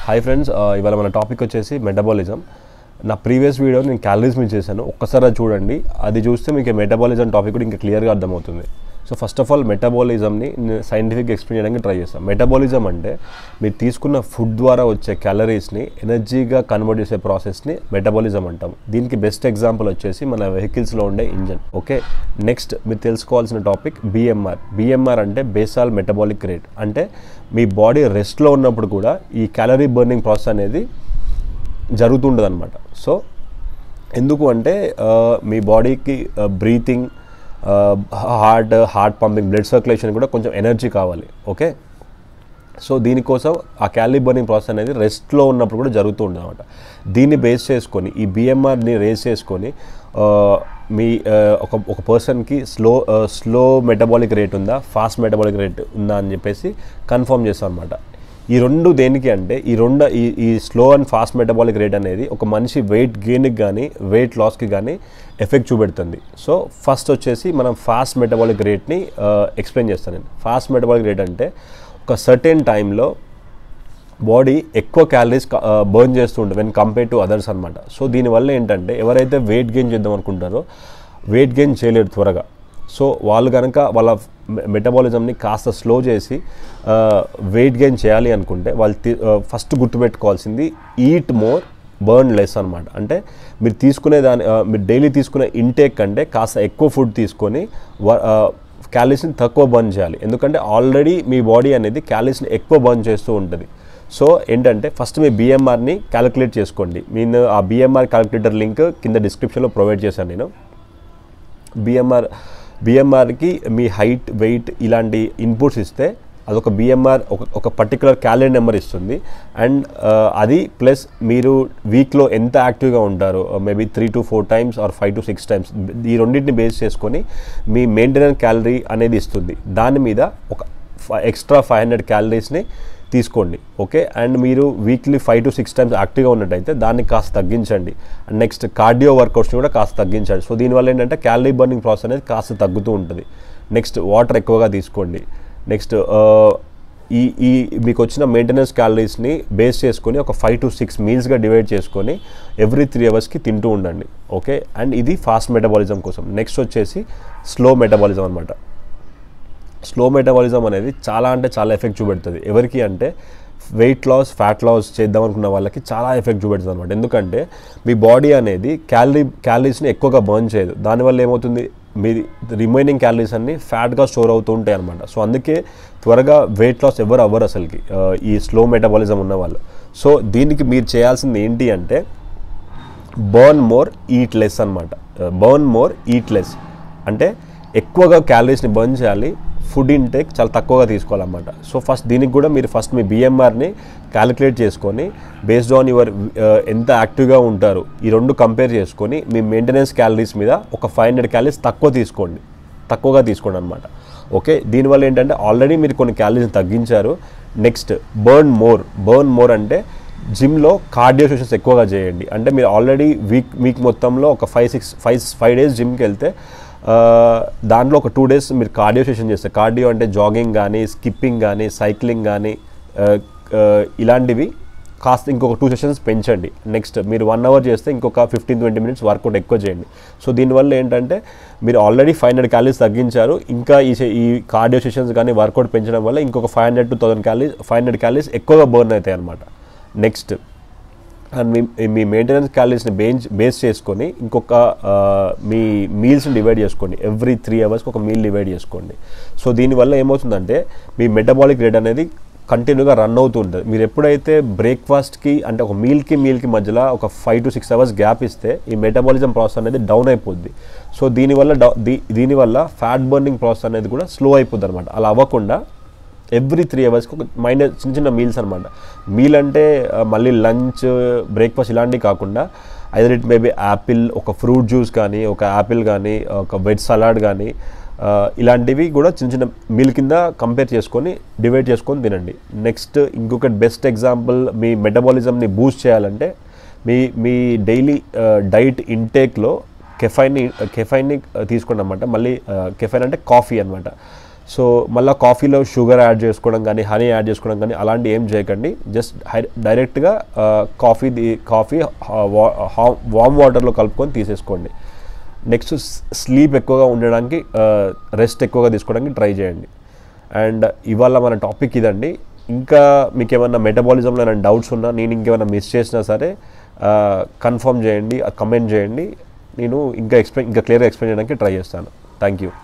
hi friends ఇవాళ మన topic వచ్చేసి మెటబాలిజం నా ప్రీవియస్ వీడియో నేను క్యాలరీస్ మీద చేశాను ఒక్కసారి అది చూడండి అది చూస్తే మీకు మెటబాలిజం టాపిక్ కూడా ఇంకా క్లియర్గా అర్థమవుతుంది సో ఫస్ట్ ఆఫ్ ఆల్ మెటబాలిజంని సైంటిఫిక్ ఎక్స్ప్లెయిన్ చేయడానికి ట్రై చేస్తాను మెటబాలిజం అంటే మీరు తీసుకున్న ఫుడ్ ద్వారా వచ్చే క్యాలరీస్ని ఎనర్జీగా కన్వర్ట్ చేసే ప్రాసెస్ని మెటబాలిజం అంటాం దీనికి బెస్ట్ ఎగ్జాంపుల్ వచ్చేసి మన వెహికల్స్లో ఉండే ఇంజన్ ఓకే నెక్స్ట్ మీరు తెలుసుకోవాల్సిన టాపిక్ బిఎంఆర్ బిఎంఆర్ అంటే బేసాల్ మెటబాలిక్ రేట్ అంటే మీ బాడీ రెస్ట్లో ఉన్నప్పుడు కూడా ఈ క్యాలరీ బర్నింగ్ ప్రాసెస్ అనేది జరుగుతుంటుంది అనమాట సో ఎందుకు అంటే ఆ, మీ బాడీకి breathing heart heart pumping blood circulation కూడా కొంచెం ఎనర్జీ కావాలి ఓకే సో దీనికోసం ఆ క్యాలరీ బర్నింగ్ ప్రాసెస్ అనేది రెస్ట్లో ఉన్నప్పుడు కూడా జరుగుతూ ఉంటుంది అనమాట దీన్ని బేస్ చేసుకొని ఈ బిఎంఆర్ని రేస్ చేసుకొని ఆ, మీ ఆ, ఒక ఒక పర్సన్కి స్లో స్లో మెటబాలిక్ రేట్ ఉందా ఫాస్ట్ మెటబాలిక్ రేట్ ఉందా అని చెప్పేసి కన్ఫర్మ్ చేస్తాం అనమాట ఈ రెండు దేనికి అంటే ఈ రెండు ఈ ఈ slow and fast metabolic rate అనేది ఒక మనిషి వెయిట్ గెయిన్కి కానీ వెయిట్ లాస్కి కానీ ఎఫెక్ట్ చూపెడుతుంది సో ఫస్ట్ వచ్చేసి మనం ఫాస్ట్ మెటబాలిక్ రేట్ని ఎక్స్ప్లెయిన్ చేస్తాను నేను ఫాస్ట్ మెటబాలిక్ రేట్ అంటే ఒక సర్టెన్ టైంలో బాడీ ఎక్కువ క్యాలరీస్ బర్న్ చేస్తూ ఉంటుంది వెన్ కంపేర్ టు అదర్స్ అనమాట సో దీనివల్ల ఏంటంటే ఎవరైతే వెయిట్ గెయిన్ చేద్దాం అనుకుంటారో వెయిట్ గెయిన్ చేయలేరు త్వరగా సో వాళ్ళు కనుక వాళ్ళ మెటబాలిజంని కాస్త స్లో చేసి వెయిట్ గెయిన్ చేయాలి అనుకుంటే వాళ్ళు ఫస్ట్ గుర్తుపెట్టుకోవాల్సింది ఈట్ మోర్ బర్న్ లెస్ అనమాట అంటే మీరు తీసుకునే దాని ఆ, మీరు డైలీ తీసుకునే ఇంటేక్ కంటే కాస్త ఎక్కువ ఫుడ్ తీసుకొని క్యాలరీస్ని తక్కువ బర్న్ చేయాలి ఎందుకంటే ఆల్రెడీ మీ బాడీ అనేది క్యాలరీస్ని ఎక్కువ బర్న్ చేస్తూ ఉంటుంది సో ఏంటంటే ఫస్ట్ మీ బిఎంఆర్ని క్యాలిక్యులేట్ చేసుకోండి నేను ఆ బిఎంఆర్ క్యాలిక్యులేటర్ లింక్ కింద డిస్క్రిప్షన్లో ప్రొవైడ్ చేశాను నేను బిఎంఆర్ బిఎంఆర్కి మీ హైట్ వెయిట్ ఇలాంటి ఇన్పుట్స్ ఇస్తే అదొక బిఎంఆర్ ఒక ఒక పర్టికులర్ క్యాలరీ నెంబర్ ఇస్తుంది అండ్ అది ప్లస్ మీరు వీక్లో ఎంత యాక్టివ్గా ఉంటారో maybe three to four times or five to six times ఈ రెండింటిని బేస్ చేసుకొని మీ మెయింటెనెన్స్ క్యాలరీ అనేది ఇస్తుంది దాని మీద ఒక ఎక్స్ట్రా ఫైవ్ హండ్రెడ్ క్యాలరీస్ని తీసుకోండి ఓకే అండ్ మీరు weekly five to six times యాక్టివ్గా ఉన్నట్టయితే దాన్ని కాస్త తగ్గించండి అండ్ నెక్స్ట్ కార్డియో వర్కౌట్స్ని కూడా కాస్త తగ్గించండి సో దీనివల్ల ఏంటంటే క్యాలరీ బర్నింగ్ ప్రాసెస్ అనేది కాస్త తగ్గుతూ ఉంటుంది నెక్స్ట్ వాటర్ ఎక్కువగా తీసుకోండి నెక్స్ట్ ఈ ఈ మీకు వచ్చిన మెయింటెనెన్స్ క్యాలరీస్ని బేస్ చేసుకొని ఒక ఫైవ్ టు సిక్స్ మీల్స్గా డివైడ్ చేసుకొని ఎవ్రీ త్రీ అవర్స్కి తింటూ ఉండండి ఓకే అండ్ ఇది ఫాస్ట్ మెటబాలిజం కోసం నెక్స్ట్ వచ్చేసి స్లో మెటబాలిజం అనమాట స్లో మెటబాలిజం అనేది చాలా అంటే చాలా ఎఫెక్ట్ చూపెడుతుంది ఎవరికి అంటే వెయిట్ లాస్ ఫ్యాట్ లాస్ చేద్దాం అనుకున్న వాళ్ళకి చాలా ఎఫెక్ట్ చూపెడుతుంది అనమాట ఎందుకంటే మీ బాడీ అనేది క్యాలరీ క్యాలరీస్ని ఎక్కువగా బర్న్ చేయదు దానివల్ల ఏమవుతుంది మీ రిమైనింగ్ క్యాలరీస్ అన్ని ఫ్యాట్గా స్టోర్ అవుతూ ఉంటాయి అనమాట సో అందుకే త్వరగా వెయిట్ లాస్ ఎవరు అవ్వరు అసలుకి ఆ, ఈ స్లో మెటబాలిజం ఉన్న వాళ్ళు సో దీనికి మీరు చేయాల్సింది ఏంటి అంటే బర్న్ మోర్ ఈట్ లెస్ అనమాట బర్న్ మోర్ ఈట్ లెస్ అంటే ఎక్కువగా క్యాలరీస్ని బర్న్ చేయాలి ఫుడ్ ఇంటేక్ చాలా తక్కువగా తీసుకోవాలన్నమాట సో ఫస్ట్ దీనికి కూడా మీరు ఫస్ట్ మీ బిఎంఆర్ని క్యాలిక్యులేట్ చేసుకొని బేస్డ్ ఆన్ యువర్ ఎంత యాక్టివ్గా ఉంటారు ఈ రెండు కంపేర్ చేసుకొని మీ మెయింటెనెన్స్ క్యాలరీస్ మీద ఒక ఫైవ్ హండ్రెడ్ క్యాలరీస్ తక్కువ తీసుకోండి తక్కువగా తీసుకోండి అనమాట ఓకే దీనివల్ల ఏంటంటే ఆల్రెడీ మీరు కొన్ని క్యాలరీస్ని తగ్గించారు next burn more burn more అంటే జిమ్లో కార్డియో సెషన్స్ ఎక్కువగా చేయండి అంటే మీరు ఆల్రెడీ వీక్ వీక్ మొత్తంలో ఒక five six five five days జిమ్కి వెళ్తే ఆ, దాంట్లో ఒక టూ డేస్ మీరు కార్డియో సెషన్ చేస్తే కార్డియో అంటే జాగింగ్ కానీ స్కిప్పింగ్ కానీ సైక్లింగ్ కానీ ఆ, ఆ, ఇలాంటివి కాస్త ఇంకొక టూ సెషన్స్ పెంచండి నెక్స్ట్ మీరు వన్ అవర్ చేస్తే ఇంకొక ఫిఫ్టీన్ ట్వంటీ మినిట్స్ వర్కౌట్ ఎక్కువ చేయండి సో దీనివల్ల ఏంటంటే మీరు ఆల్రెడీ ఫైవ్ హండ్రెడ్ క్యాలరీస్ తగ్గించారు ఇంకా ఈ సె- ఈ కార్డియో సెషన్స్ కానీ వర్కౌట్ పెంచడం వల్ల ఇంకొక five hundred to thousand calories five hundred calories ఎక్కువగా బర్న్ అవుతాయి అనమాట నెక్స్ట్ అండ్ మీ మీ మెయింటెనెన్స్ క్యాలరీస్ని బేస్ బేస్ చేసుకొని ఇంకొక ఆ, మీ మీల్స్ని డివైడ్ చేసుకోండి ఎవ్రీ త్రీ అవర్స్కి ఒక మీల్ డివైడ్ చేసుకోండి సో దీనివల్ల ఏమవుతుందంటే మీ మెటబాలిక్ రేట్ అనేది కంటిన్యూగా రన్ అవుతూ ఉంటుంది మీరు ఎప్పుడైతే బ్రేక్ఫాస్ట్కి అంటే ఒక మీల్కి మీల్కి మధ్యలో ఒక five to six hours gap ఇస్తే ఈ మెటబాలిజం ప్రాసెస్ అనేది డౌన్ అయిపోద్ది సో దీనివల్ల డౌ దీ దీనివల్ల ఫ్యాట్ బర్నింగ్ ప్రాసెస్ అనేది కూడా స్లో అయిపోద్ది అనమాట అలా అవ్వకుండా ఎవ్రీ త్రీ అవర్స్కి ఒక మైనర్ చిన్న చిన్న మీల్స్ అనమాట మీల్ అంటే ఆ, మళ్ళీ లంచ్ బ్రేక్ఫాస్ట్ ఇలాంటివి కాకుండా ఐదర్ ఇట్ మేబీ యాపిల్ ఒక ఫ్రూట్ జ్యూస్ కానీ ఒక యాపిల్ కానీ ఒక వెజ్ సలాడ్ కానీ ఆ, ఇలాంటివి కూడా చిన్న చిన్న మీల్ కింద కంపేర్ చేసుకొని డివైడ్ చేసుకొని తినండి నెక్స్ట్ ఇంకొకటి బెస్ట్ ఎగ్జాంపుల్ మీ మెటబాలిజంని బూస్ట్ చేయాలంటే మీ మీ డైలీ డైట్ ఇంటేక్లో కెఫైన్ని కెఫైన్ని తీసుకోండి అనమాట మళ్ళీ కెఫైన్ అంటే కాఫీ అనమాట సో మళ్ళీ కాఫీలో షుగర్ యాడ్ చేసుకోవడం కానీ హనీ యాడ్ చేసుకోవడం కానీ అలాంటి ఏం చేయకండి జస్ట్ డైరెక్ట్గా కాఫీ కాఫీ వామ్ వాటర్లో కలుపుకొని తీసేసుకోండి నెక్స్ట్ స్లీప్ ఎక్కువగా ఉండడానికి రెస్ట్ ఎక్కువగా తీసుకోవడానికి ట్రై చేయండి అండ్ ఇవాళ మన టాపిక్ ఇదండి ఇంకా మీకు ఏమైనా మెటబాలిజంలో ఏమైనా డౌట్స్ ఉన్నా నేను ఇంకేమైనా మిస్ చేసినా సరే కన్ఫర్మ్ చేయండి కమెంట్ చేయండి నేను ఇంకా ఎక్స్ప్లెయిన్ ఇంకా క్లియర్గా ఎక్స్ప్లెయిన్ చేయడానికి ట్రై చేస్తాను థ్యాంక్ యూ